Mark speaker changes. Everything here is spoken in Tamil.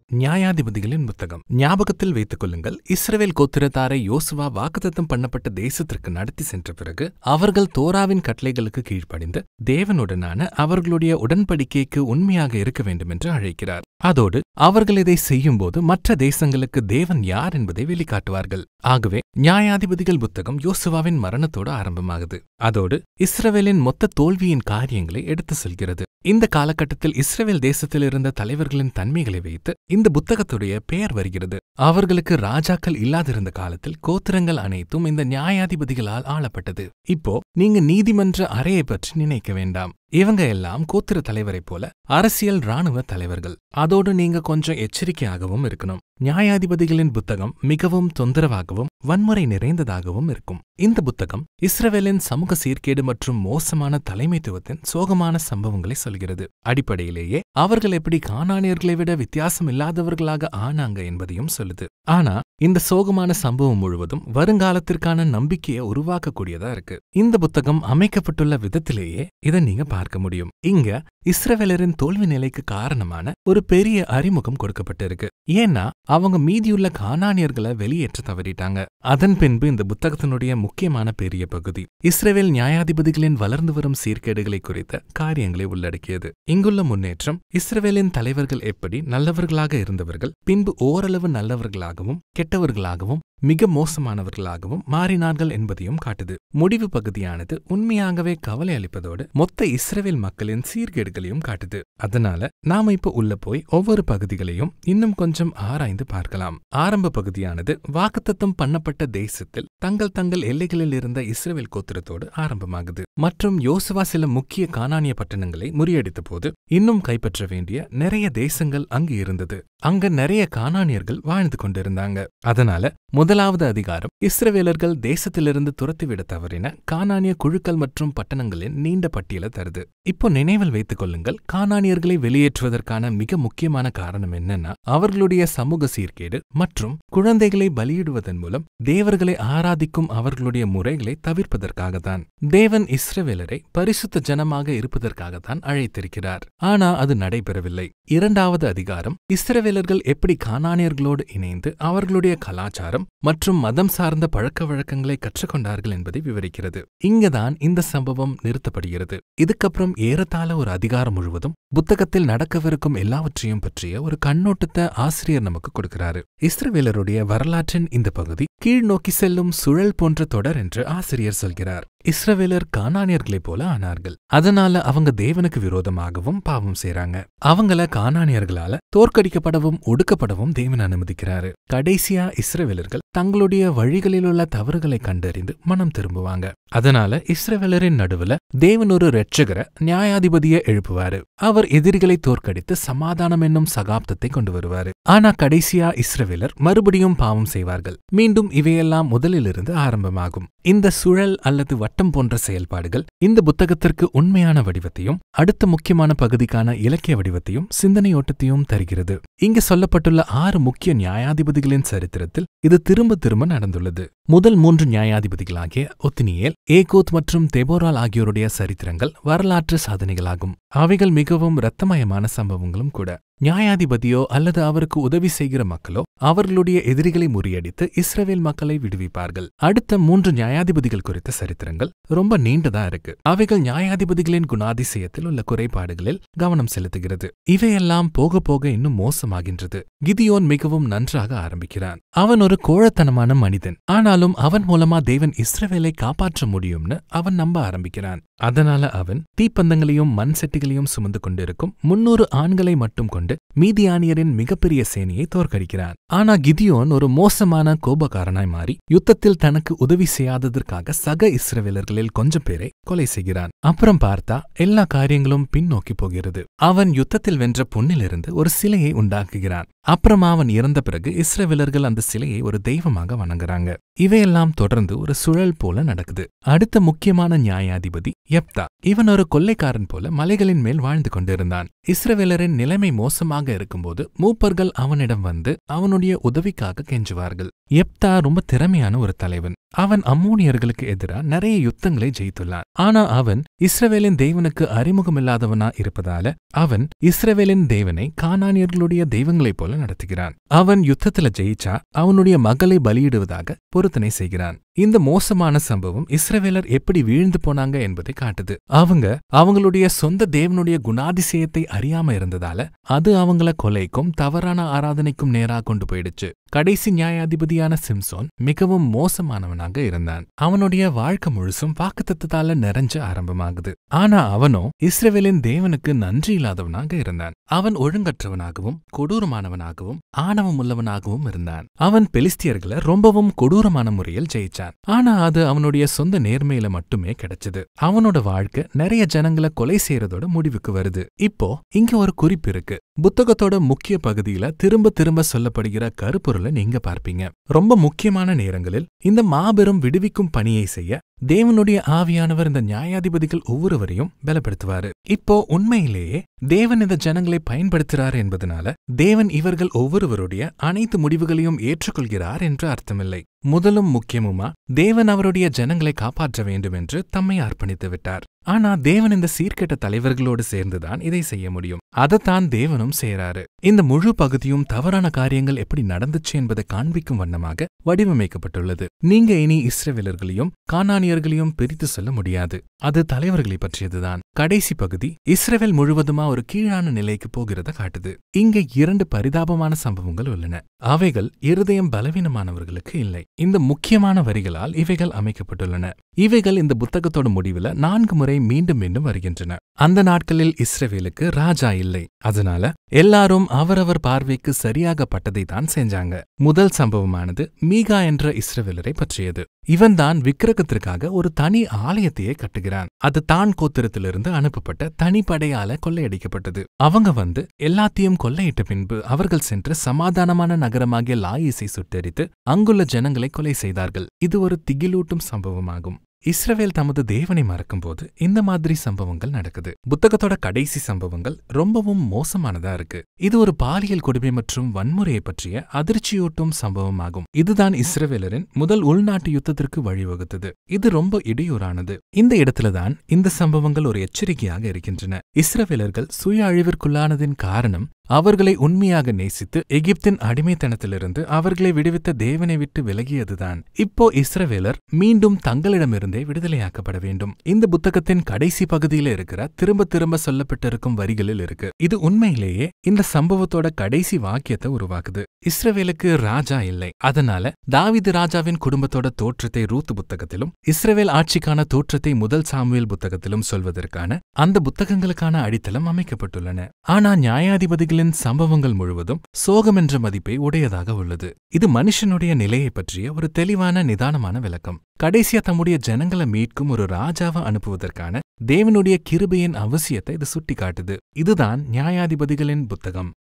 Speaker 1: நியாயாதிபதிகளின் புத்தகம் ஞாபகத்தில் வைத்துக் கொள்ளுங்கள் இஸ்ரவேல் கோத்திரத்தாரை யோசுவா வாக்குத்தத்தம் பண்ணப்பட்ட தேசத்திற்கு நடத்தி சென்ற பிறகு அவர்கள் தோராவின் கட்டளைகளுக்கு கீழ்ப்படிந்து தேவனுடனான அவர்களுடைய உடன்படிக்கைக்கு உண்மையாக இருக்க வேண்டும் என்று அழைக்கிறார் அதோடு அவர்கள் இதை செய்யும்போது மற்ற தேசங்களுக்கு தேவன் யார் என்பதை வெளிக்காட்டுவார்கள் ஆகவே நியாயாதிபதிகள் புத்தகம் யோசுவாவின் மரணத்தோடு ஆரம்பமாகுது அதோடு இஸ்ரவேலின் மொத்த தோல்வியின் காரியங்களை எடுத்து சொல்கிறது இந்த காலகட்டத்தில் இஸ்ரவேல் தேசத்தில் இருந்த தலைவர்களின் தன்மைகளை வைத்து இந்த புத்தகத்துடைய பெயர் வருகிறது அவர்களுக்கு ராஜாக்கள் இல்லாதிருந்த காலத்தில் கோத்திரங்கள் அனைத்தும் இந்த நியாயாதிபதிகளால் ஆளப்பட்டது இப்போ நீங்க நீதிமன்ற அறையை பற்றி நினைக்க வேண்டாம் இவங்க எல்லாம் கோத்திர தலைவரைப் போல அரசியல் ராணுவ தலைவர்கள் அதோடு நீங்க கொஞ்சம் எச்சரிக்கையாகவும் இருக்கணும் நியாயாதிபதிகளின் புத்தகம் மிகவும் தொந்தரவாகவும் வன்முறை நிறைந்ததாகவும் இருக்கும் இந்த புத்தகம் இஸ்ரவேலின் சமூக சீர்கேடு மற்றும் மோசமான தலைமைத்துவத்தின் சோகமான சம்பவங்களை சொல்கிறது அடிப்படையிலேயே அவர்கள் எப்படி காணானியர்களை விட வித்தியாசம் இல்லாதவர்களாக ஆனாங்க என்பதையும் சொல்லுது ஆனா இந்த சோகமான சம்பவம் முழுவதும் வருங்காலத்திற்கான நம்பிக்கையை உருவாக்கக்கூடியதா இருக்கு இந்த புத்தகம் அமைக்கப்பட்டுள்ள விதத்திலேயே இதை நீங்க பார்க்க முடியும் இங்க இஸ்ரவேலரின் தோல்வி நிலைக்கு காரணமான ஒரு பெரிய அறிமுகம் கொடுக்கப்பட்டிருக்கு ஏன்னா அவங்க மீதியுள்ள காணானியர்களை வெளியேற்ற தவறிட்டாங்க அதன் பின்பு இந்த புத்தகத்தினுடைய முக்கியமான பெரிய பகுதி இஸ்ரேல் நியாயாதிபதிகளின் வளர்ந்து வரும் சீர்கேடுகளை குறித்த காரியங்களை உள்ளடக்கியது இங்குள்ள முன்னேற்றம் இஸ்ரவேலின் தலைவர்கள் எப்படி நல்லவர்களாக இருந்தவர்கள் பின்பு ஓரளவு நல்லவர்களாகவும் கெட்டவர்களாகவும் மிக மோசமானவர்களாகவும் மாறினார்கள் என்பதையும் காட்டுது முடிவு பகுதியானது உண்மையாகவே கவலை அளிப்பதோடு மொத்த இஸ்ரேல் மக்களின் சீர்கேடுகளையும் காட்டுது அதனால நாம இப்ப உள்ள போய் ஒவ்வொரு பகுதிகளையும் இன்னும் கொஞ்சம் ஆராய்ந்து பார்க்கலாம் ஆரம்ப பகுதியானது வாக்குத்தத்தம் பண்ணப்பட்ட தேசத்தில் தங்கள் தங்கள் எல்லைகளில் இருந்த இஸ்ரேல் கோத்திரத்தோடு ஆரம்பமாகுது மற்றும் யோசுவா சில முக்கிய காணானிய பட்டணங்களை முறியடித்த போது இன்னும் கைப்பற்ற வேண்டிய நிறைய தேசங்கள் அங்கு இருந்தது அங்க நிறைய காணானியர்கள் வாழ்ந்து கொண்டிருந்தாங்க அதனால முதலாவது அதிகாரம் இஸ்ரவேலர்கள் தேசத்திலிருந்து துரத்திவிட தவறின கானானிய குழுக்கள் மற்றும் பட்டணங்களின் நீண்ட பட்டியலை தருது இப்போ நினைவில் வைத்துக் கொள்ளுங்கள் கானானியர்களை வெளியேற்றுவதற்கான மிக முக்கியமான காரணம் என்னன்னா அவர்களுடைய சமூக சீர்கேடு மற்றும் குழந்தைகளை பலியிடுவதன் மூலம் தேவர்களை ஆராதிக்கும் அவர்களுடைய முறைகளை தவிர்ப்பதற்காகத்தான் தேவன் இஸ்ரவேலரை பரிசுத்த ஜனமாக இருப்பதற்காகத்தான் அழைத்திருக்கிறார் ஆனா அது நடைபெறவில்லை இரண்டாவது அதிகாரம் இஸ்ரவேலர்கள் எப்படி கானானியர்களோடு இணைந்து அவர்களுடைய கலாச்சாரம் மற்றும் மதம் சார்ந்த பழக்க வழக்கங்களை கற்றுக்கொண்டார்கள் என்பதை விவரிக்கிறது இங்கதான் இந்த சம்பவம் நிறுத்தப்படுகிறது இதுக்கப்புறம் ஏறத்தாழ ஒரு அதிகாரம் முழுவதும் புத்தகத்தில் நடக்கவிருக்கும் எல்லாவற்றையும் பற்றிய ஒரு கண்ணோட்டத்தை ஆசிரியர் நமக்கு கொடுக்கிறாரு இஸ்ரவேலருடைய வரலாற்றின் இந்த பகுதி கீழ் நோக்கி செல்லும் சுழல் போன்ற தொடர் என்று ஆசிரியர் சொல்கிறார் இஸ்ரவேலர் கானானியர்களைப் போல ஆனார்கள் அதனால அவங்க தேவனுக்கு விரோதமாகவும் பாவம் செய்றாங்க அவங்கள கானானியர்களால தோற்கடிக்கப்படவும் ஒடுக்கப்படவும் தேவன் அனுமதிக்கிறாரு கடைசியா இஸ்ரவேலர்கள் தங்களுடைய வழிகளிலுள்ள தவறுகளை கண்டறிந்து மனம் திரும்புவாங்க அதனால இஸ்ரவேலரின் நடுவுல தேவன் ஒரு இரட்சகர நியாயாதிபதியை எழுப்புவாரு அவர் எதிரிகளை தோற்கடித்து சமாதானம் என்னும் சகாப்தத்தை கொண்டு வருவாரு ஆனா கடைசியா இஸ்ரவேலர் மறுபடியும் பாவம் செய்வார்கள் மீண்டும் இவையெல்லாம் முதலிலிருந்து ஆரம்பமாகும் இந்த சுழல் அல்லது வட்டம் போன்ற செயல்பாடுகள் இந்த புத்தகத்திற்கு உண்மையான வடிவத்தையும் அடுத்த முக்கியமான பகுதிக்கான இலக்கிய வடிவத்தையும் சிந்தனையோட்டத்தையும் தருகிறது இங்கு சொல்லப்பட்டுள்ள ஆறு முக்கிய நியாயாதிபதிகளின் சரித்திரத்தில் இது திரும்ப திரும்ப நடந்துள்ளது முதல் மூன்று நியாயாதிபதிகளாகிய ஒத்தினியேல் ஏகோத் மற்றும் தெபோரால் ஆகியோருடைய சரித்திரங்கள் வரலாற்று சாதனைகளாகும் அவைகள் மிகவும் இரத்தமயமான சம்பவங்களும் கூட நியாயாதிபதியோ அல்லது அவருக்கு உதவி செய்கிற மக்களோ அவர்களுடைய எதிரிகளை முறியடித்து இஸ்ரவேல் மக்களை விடுவிப்பார்கள் அடுத்த மூன்று நியாயாதிபதிகள் குறித்த சரித்திரங்கள் ரொம்ப நீண்டதா இருக்கு அவைகள் நியாயாதிபதிகளின் குணாதிசயத்தில் உள்ள குறைபாடுகளில் கவனம் செலுத்துகிறது இவையெல்லாம் போக போக இன்னும் மோசமாகின்றது கிதியோன் மிகவும் நன்றாக ஆரம்பிக்கிறான் அவன் ஒரு கோழத்தனமான மனிதன் ஆனாலும் அவன் மூலமா தேவன் இஸ்ரவேலை காப்பாற்ற முடியும்னு அவன் நம்ப ஆரம்பிக்கிறான் அதனால அவன் தீப்பந்தங்களையும் மண் செட்டிகளையும் சுமந்து கொண்டிருக்கும் முன்னூறு ஆண்களை மட்டும் கொண்டு மீதியானியரின் மிகப்பெரிய சேனையை தோற்கடிக்கிறான் ஆனா கிதியோன் ஒரு மோசமான கோபக்காரனாய் மாறி யுத்தத்தில் தனக்கு உதவி செய்யாததற்காக சக இஸ்ரவேலர்களில் கொஞ்சம் பேரை கொலை செய்கிறான் அப்புறம் பார்த்தா எல்லா காரியங்களும் பின்னோக்கி போகிறது அவன் யுத்தத்தில் வென்ற பொன்னிலிருந்து ஒரு சிலையை உண்டாக்குகிறான் அப்புறமா அவன் இறந்த பிறகு இஸ்ரவேலர்கள் அந்த சிலையை ஒரு தெய்வமாக வணங்குறாங்க இவையெல்லாம் தொடர்ந்து ஒரு சுழல் போல நடக்குது அடுத்த முக்கியமான நியாயாதிபதி யப்தா இவன் ஒரு கொள்ளைக்காரன் போல மலைகளின் மேல் வாழ்ந்து கொண்டிருந்தான் இஸ்ரவேலரின் நிலைமை மோசமாக இருக்கும்போது மூப்பர்கள் அவனிடம் வந்து அவனுடைய உதவிக்காக கெஞ்சுவார்கள் யப்தா ரொம்ப திறமையான ஒரு தலைவன் அவன் அம்மோனியர்களுக்கு எதிரா நிறைய யுத்தங்களை ஜெயித்துள்ளான் ஆனா அவன் இஸ்ரவேலின் தேவனுக்கு அறிமுகமில்லாதவனா இருப்பதால அவன் இஸ்ரவேலின் தேவனை கானானியர்களுடைய தெய்வங்களைப் போல நடத்துகிறான் அவன் யுத்தத்துல ஜெயிச்சா அவனுடைய மகளை பலியிடுவதாக பொருத்தனை செய்கிறான் இந்த மோசமான சம்பவம் இஸ்ரவேலர் எப்படி வீழ்ந்து போனாங்க என்பதை காட்டுது அவங்க அவங்களுடைய சொந்த தேவனுடைய குணாதிசயத்தை அறியாம இருந்ததால அது அவங்கள கொலைக்கும் தவறான ஆராதனைக்கும் நேரா கொண்டு போயிடுச்சு கடைசி நியாயாதிபதியான சிம்சோன் மிகவும் மோசமானவனாக இருந்தான் அவனுடைய வாழ்க்கை முழுசும் வாக்குத்தத்தால நிறைஞ்ச ஆரம்பமாகுது ஆனா அவனோ இஸ்ரவேலின் தேவனுக்கு நன்றி இல்லாதவனாக இருந்தான் அவன் ஒழுங்கற்றவனாகவும் கொடூரமானவனாகவும் ஆணவம் உள்ளவனாகவும் இருந்தான் அவன் பெலிஸ்தியர்களை ரொம்பவும் கொடூரமான முறையில் ஜெயிச்சான் ஆனா அது அவனுடைய சொந்த நேர்மையில மட்டுமே கிடைச்சது அவனோட வாழ்க்கை நிறைய ஜனங்களை கொலை செய்யறதோட முடிவுக்கு வருது இப்போ இங்க ஒரு குறிப்பு இருக்கு புத்தகத்தோட முக்கிய பகுதியில திரும்ப திரும்ப சொல்லப்படுகிற கருப்பொருளை நீங்க பார்ப்பீங்க ரொம்ப முக்கியமான நேரங்களில் இந்த மாபெரும் விடுவிக்கும் பணியை செய்ய தேவனுடைய ஆவியானவர் இந்த நியாயாதிபதிகள் ஒவ்வொருவரையும் பலப்படுத்துவாரு இப்போ உண்மையிலேயே தேவன் இந்த ஜனங்களை பயன்படுத்துறார் என்பதனால தேவன் இவர்கள் ஒவ்வொருவருடைய அனைத்து முடிவுகளையும் ஏற்றுக்கொள்கிறார் என்று அர்த்தமில்லை முதலும் முக்கியமுமா தேவன் அவருடைய ஜனங்களை காப்பாற்ற வேண்டும் என்று தம்மை அர்ப்பணித்து விட்டார் ஆனா தேவன் இந்த சீர்கெட்ட தலைவர்களோடு சேர்ந்துதான் இதை செய்ய முடியும் அதைத்தான் தேவனும் செய்யறாரு இந்த முழு பகுதியும் தவறான காரியங்கள் எப்படி நடந்துச்சு என்பதை காண்பிக்கும் வண்ணமாக வடிவமைக்கப்பட்டுள்ளது நீங்க இனி இஸ்ரவேலர்களையும் கானானியர்களையும் பிரித்து சொல்ல முடியாது அது தலைவர்களை பற்றியதுதான் கடைசி பகுதி இஸ்ரவேல் முழுவதுமா ஒரு கீழான நிலைக்கு போகிறத காட்டுது இங்க இரண்டு பரிதாபமான சம்பவங்கள் உள்ளன அவைகள் இருதயம் பலவீனமானவர்களுக்கு இல்லை இந்த முக்கியமான வரிகளால் இவைகள் அமைக்கப்பட்டுள்ளன இவைகள் இந்த புத்தகத்தோட முடிவுல நான்கு முறை மீண்டும் மீண்டும் வருகின்றன அந்த நாட்களில் இஸ்ரவேலுக்கு ராஜா இல்லை அதனால எல்லாரும் அவரவர் பார்வைக்கு சரியாகப்பட்டதை தான் செஞ்சாங்க முதல் சம்பவமானது மீகா என்ற இஸ்ரவேலரை பற்றியது இவன்தான் விக்கிரகத்திற்காக ஒரு தனி ஆலயத்தையே கட்டுகிறான் அது தான் கோத்திரத்திலிருந்து அனுப்பப்பட்ட தனிப்படையால கொள்ளையடிக்கப்பட்டது அவங்க வந்து எல்லாத்தையும் கொள்ளையிட்ட பின்பு அவர்கள் சென்று சமாதானமான நகரமாகிய லாயிஸை சுட்டெரித்து அங்குள்ள ஜனங்களை கொலை செய்தார்கள் இது ஒரு திகிலூட்டும் சம்பவமாகும் இஸ்ரவேல் தமது தேவனை மறக்கும்போது இந்த மாதிரி சம்பவங்கள் நடக்குது புத்தகத்தோட கடைசி சம்பவங்கள் ரொம்பவும் மோசமானதா இருக்கு இது ஒரு பாலியல் கொடுமை மற்றும் வன்முறையை பற்றிய அதிர்ச்சியூட்டும் சம்பவமாகும் இதுதான் இஸ்ரவேலரின் முதல் உள்நாட்டு யுத்தத்திற்கு வழிவகுத்தது இது ரொம்ப இடையூறானது இந்த இடத்துலதான் இந்த சம்பவங்கள் ஒரு எச்சரிக்கையாக இருக்கின்றன இஸ்ரவேலர்கள் சுய அழிவிற்குள்ளானதின் காரணம் அவர்களை உண்மையாக நேசித்து எகிப்தின் அடிமைத்தனத்திலிருந்து அவர்களை விடுவித்த தேவனை விட்டு விலகியதுதான் இப்போ இஸ்ரவேலர் மீண்டும் தங்களிடமிருந்தே விடுதலையாக்கப்பட வேண்டும் இந்த புத்தகத்தின் கடைசி பகுதியில இருக்கிற திரும்ப திரும்ப சொல்லப்பட்டிருக்கும் வரிகளில் இருக்கு இது உண்மையிலேயே இந்த சம்பவத்தோட கடைசி வாக்கியத்தை உருவாக்குது இஸ்ரவேலுக்கு ராஜா இல்லை அதனால தாவிது ராஜாவின் குடும்பத்தோட தோற்றத்தை ரூத் புத்தகத்திலும் இஸ்ரவேல் ஆட்சிக்கான தோற்றத்தை முதல் சாமுவேல் புத்தகத்திலும் சொல்வதற்கான அந்த புத்தகங்களுக்கான அடித்தளம் அமைக்கப்பட்டுள்ளன ஆனா நியாயாதிபதிகள் இவைகளின் சம்பவங்கள் முழுவதும் சோகம் என்ற மதிப்பை உடையதாக உள்ளது இது மனுஷனுடைய நிலையை பற்றிய ஒரு தெளிவான நிதானமான விளக்கம் கடைசியா தம்முடைய ஜனங்களை மீட்கும் ஒரு ராஜாவை அனுப்புவதற்கான தேவனுடைய கிருபையின் அவசியத்தை இது சுட்டிக்காட்டுது இதுதான் நியாயாதிபதிகளின் புத்தகம்